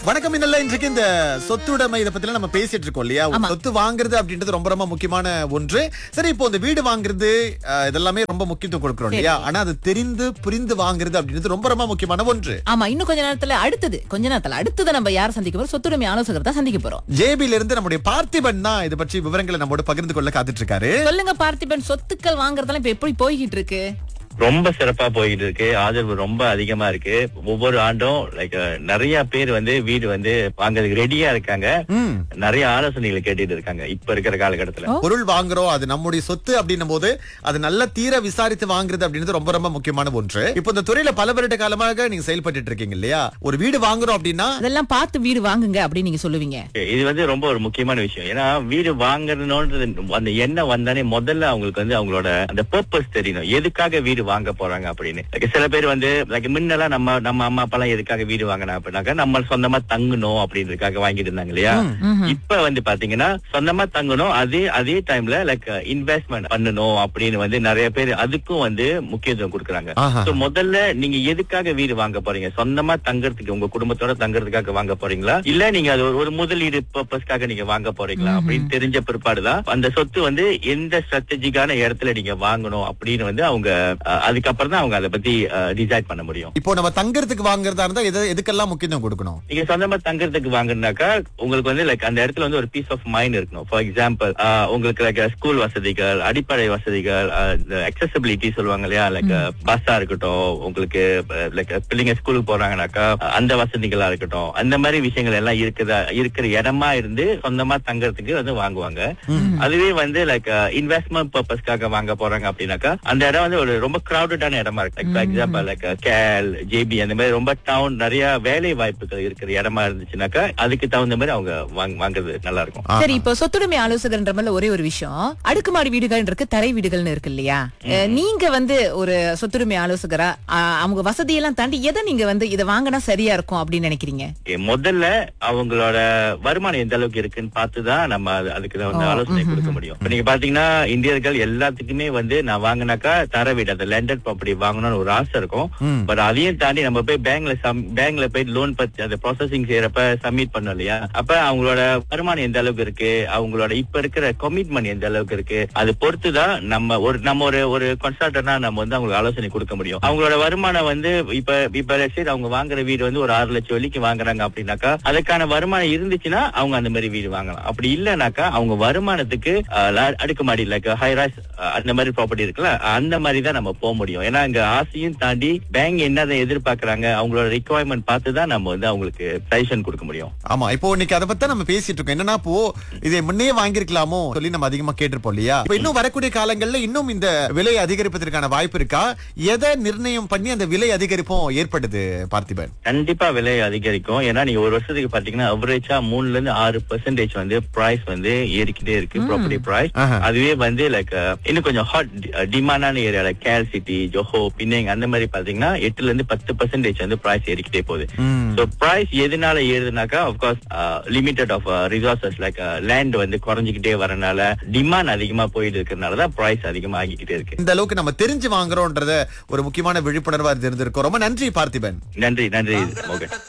வணக்கம் இன்னல்ல இன்றைக்கு இந்த சொத்துடைமை இதை பத்தி நம்ம பேசிட்டு இருக்கோம் இல்லையா ஒரு ஆமா. சொத்து வாங்குறது அப்படின்றது ரொம்ப ரொம்ப முக்கியமான ஒன்று சரி இப்போ இந்த வீடு வாங்குறது அஹ், இதெல்லாமே ரொம்ப முக்கியத்துவம் கொடுக்கறோம் இல்லையா ஆனா அது தெரிந்து புரிந்து வாங்குறது அப்படின்றது ரொம்ப ரொம்ப முக்கியமான ஒன்று ஆமா இன்னும் கொஞ்ச நேரத்துல அடுத்தது கொஞ்ச நேரத்துல அடுத்தது நம்ம யார் சந்திக்க போறோம் சொத்துரிமை ஆலோசகர் தான் சந்திக்க போறோம் ஜேபில இருந்து நம்முடைய பார்த்திபன் தான் இதை பற்றி விவரங்களை நம்மோட பகிர்ந்து கொள்ள காத்துட்டு இருக்காரு சொல்லுங்க பார்த்திபன் சொத்துக்கள் வாங்குறதெல்லாம் இப்ப எப்படி போய்கிட்டு இருக்கு ரொம்ப சிறப்பா போயிட்டு இருக்கு ஆதரவு ரொம்ப அதிகமா இருக்கு ஒவ்வொரு ஆண்டும் லைக் நிறைய பேர் வந்து வீடு வந்து வாங்குறதுக்கு ரெடியா இருக்காங்க ம். நிறைய ஆலோசனைகளை கேட்டுட்டு இருக்காங்க இப்ப இருக்கிற காலகட்டத்துல பொருள் வாங்குறோம் அது நம்முடைய சொத்து அப்படின்னும் போது அது நல்ல தீர விசாரித்து வாங்குறது அப்படின்றது ரொம்ப ரொம்ப முக்கியமான ஒன்று இப்போ இந்த துறையில பல வருட காலமாக நீங்க செயல்பட்டு இருக்கீங்க இல்லையா ஒரு வீடு வாங்குறோம் அப்படின்னா அதெல்லாம் பார்த்து வீடு வாங்குங்க அப்படின்னு நீங்க சொல்லுவீங்க இது வந்து ரொம்ப ஒரு முக்கியமான விஷயம் ஏன்னா வீடு வாங்கணும்ன்றது அந்த எண்ணம் வந்தானே முதல்ல அவங்களுக்கு வந்து அவங்களோட அந்த பர்பஸ் தெரியணும் எதுக்காக வீடு வாங்க போறாங்க அப்படின்னு Like சில பேர் வந்து லைக் முன்னெல்லாம் நம்ம நம்ம அம்மா அப்பா எல்லாம் எதுக்காக வீடு வாங்கினா அப்படின்னாக்கா நம்ம சொந்தமா தங்கணும் அப்படின்றதுக்காக வாங்கிட்டு இருந்தாங்க இல்லையா இப்ப வந்து பாத்தீங்கன்னா சொந்தமா தங்கணும் அதே அதே டைம்ல லைக் இன்வெஸ்ட்மெண்ட் பண்ணணும் அப்படின்னு வந்து நிறைய பேர் அதுக்கும் வந்து முக்கியத்துவம் கொடுக்குறாங்க ஆஹா. So, முதல்ல நீங்க எதுக்காக வீடு வாங்க போறீங்க சொந்தமா தங்கறதுக்கு உங்க குடும்பத்தோட தங்கறதுக்காக வாங்க போறீங்களா இல்ல நீங்க அது ஒரு- ஒரு முதலீடு பர்பஸ்க்காக நீங்க வாங்க போறீங்களா அப்படின்னு தெரிஞ்ச பிற்பாடுதான் அந்த சொத்து வந்து எந்த ஸ்ட்ராட்டஜிக்கான இடத்துல நீங்க வாங்கணும் அப்படின்னு வந்து அவங்க அஹ், அதுக்கப்புறம் தான் அவங்க அதை பத்தி டிசைட் பண்ண முடியும் இப்போ நம்ம தங்கறதுக்கு வாங்குறதா இருந்தா எது எதுக்கெல்லாம் முக்கியத்துவம் கொடுக்கணும் நீங்க சொந்தமா தங்கறதுக்கு வாங்குனாக்கா உங்களுக்கு வந்து லைக் அந்த இடத்துல வந்து ஒரு பீஸ் ஆஃப் மைண்ட் இருக்கணும் ஃபார் எக்ஸாம்பிள் உங்களுக்கு லைக் ஸ்கூல் வசதிகள் அடிப்படை வசதிகள் அக்சசபிலிட்டி சொல்லுவாங்க இல்லையா லைக் பஸ்ஸா இருக்கட்டும் உங்களுக்கு லைக் பிள்ளைங்க ஸ்கூலுக்கு போறாங்கனாக்கா அஹ், அந்த வசதிகளா இருக்கட்டும் அந்த மாதிரி விஷயங்கள் எல்லாம் இருக்குதா இருக்கிற இடமா இருந்து சொந்தமா தங்கறதுக்கு வந்து வாங்குவாங்க அதுவே வந்து லைக் இன்வெஸ்ட்மெண்ட் பர்பஸ்க்காக வாங்க போறாங்க அப்படின்னாக்கா அந்த இடம் வந்து ஒரு ரொம்ப கிரௌடடான இடமா இருக்கு லைக் ஃபார் எக்ஸாம்பிள் லைக் கேல் ஜேபி அந்த மாதிரி ரொம்ப டவுன் நிறைய வேலை வாய்ப்புகள் இருக்கிற இடமா இருந்துச்சுனாக்கா அதுக்கு தகுந்த மாதிரி அவங்க வாங்க- வாங்குறது நல்லா இருக்கும் சரி இப்போ சொத்துரிமை ஆலோசகர்ன்ற மாதிரி ஒரே ஒரு விஷயம் அடுக்குமாடி வீடுகள் இருக்கு தரை வீடுகள்னு இருக்கு இல்லையா அஹ், நீங்க வந்து ஒரு சொத்துரிமை ஆலோசகரா அஹ், அவங்க வசதியெல்லாம் தாண்டி எதை நீங்க வந்து இதை வாங்கினா சரியா இருக்கும் அப்படின்னு நினைக்கிறீங்க Okay, முதல்ல அவங்களோட வருமானம் எந்த அளவுக்கு இருக்குன்னு பார்த்துதான் நம்ம அது- அதுக்கு தான் வந்து ஆலோசனை கொடுக்க முடியும் இப்ப நீங்க பாத்தீங்கன்னா இந்தியர்கள் எல்லாத்துக்குமே வந்து நான் வாங்கினாக்கா தர வீடு அந்த லேண்டட் ப்ராப்பர்ட்டி வாங்கணும்னு ஒரு ஆசை இருக்கும் பட் அதையும் தாண்டி நம்ம போய் பேங்க்ல பேங்க்ல போய் லோன் பத்தி அந்த ப்ராசஸிங் செய்யறப்ப சப்மிட் பண்ணோம் இல்லையா அப்ப அவங்களோட வருமானம் எந்த அளவுக்கு இருக்கு அவங்களோட இப்ப இருக்கிற கமிட்மெண்ட் எந்த அளவுக்கு இருக்கு அது பொறுத்து தான் நம்ம ஒரு நம்ம ஒரு ஒரு கன்சல்டனா நம்ம வந்து அவங்களுக்கு ஆலோசனை கொடுக்க முடியும் அவங்களோட வருமானம் வந்து இப்ப இப்ப சரி அவங்க வாங்குற வீடு வந்து ஒரு ஆறு லட்சம் வரைக்கும் வாங்குறாங்க அப்படின்னாக்கா அதுக்கான வருமானம் இருந்துச்சுன்னா அவங்க அந்த மாதிரி வீடு வாங்கலாம் அப்படி இல்லைனாக்கா அவங்க வருமானத்துக்கு அஹ், ல- அடுக்குமாடி லைக் ஹைராஸ் அந்த மாதிரி ப்ராப்பர்ட்டி இருக்குல்ல அந்த மாதிரி தான் நம்ம போக முடியும் ஏன்னா இங்க ஆசையும் தாண்டி பேங்க் என்னதை எதிர்பார்க்கறாங்க அவங்களோட ரிக்குவயர்மெண்ட் பார்த்து தான் நம்ம வந்து அவங்களுக்கு சஜஷன் கொடுக்க முடியும் ஆமா இப்போ இன்னைக்கு அதை பத்தி நம்ம பேசிட்டு இருக்கோம் என்னன்னா இப்போ இதை முன்னே வாங்கிருக்கலாமோ சொல்லி நம்ம அதிகமா கேட்டிருப்போம் இல்லையா இப்ப இன்னும் வரக்கூடிய காலங்கள்ல இன்னும் இந்த விலை அதிகரிப்பதற்கான வாய்ப்பு இருக்கா எதை நிர்ணயம் பண்ணி அந்த விலை அதிகரிப்பும் ஏற்படுது பார்த்திபன் கண்டிப்பா விலை அதிகரிக்கும் ஏன்னா நீங்க ஒரு வருஷத்துக்கு பாத்தீங்கன்னா அவரேஜா மூணுல இருந்து ஆறு பெர்சன்டேஜ் வந்து பிரைஸ் வந்து ஏறிக்கிட்டே இருக்கு ப்ராப்பர்ட்டி பிரைஸ் ஆஹா. அதுவே வந்து லைக் இன்னும் கொஞ்சம் ஹாட் டிமாண்டான ஏரியா லைக் கேல் சிட்டி ஜோஹோ பின்னிங் அந்த மாதிரி பாத்தீங்கன்னா எட்டுல இருந்து பத்து பெர்சன்டேஜ் வந்து பிரைஸ் ஏறிக்கிட்டே போகுது ம். சோ பிரைஸ் எதனால ஏறுதுனாக்கா of course limited of resources like land வந்து குறைஞ்சிக்கிட்டே வரனால டிமாண்ட் அதிகமா போயிட்டு இருக்கறனால தான் பிரைஸ் அதிகமா ஆகிக்கிட்டே இருக்கு இந்த அளவுக்கு நம்ம தெரிஞ்சு வாங்குறோம்ன்றத ஒரு முக்கியமான விழிப்புணர்வா இருந்திருக்கோம் ரொம்ப நன்றி பார்த்திபன் நன்றி நன்றி மோகன்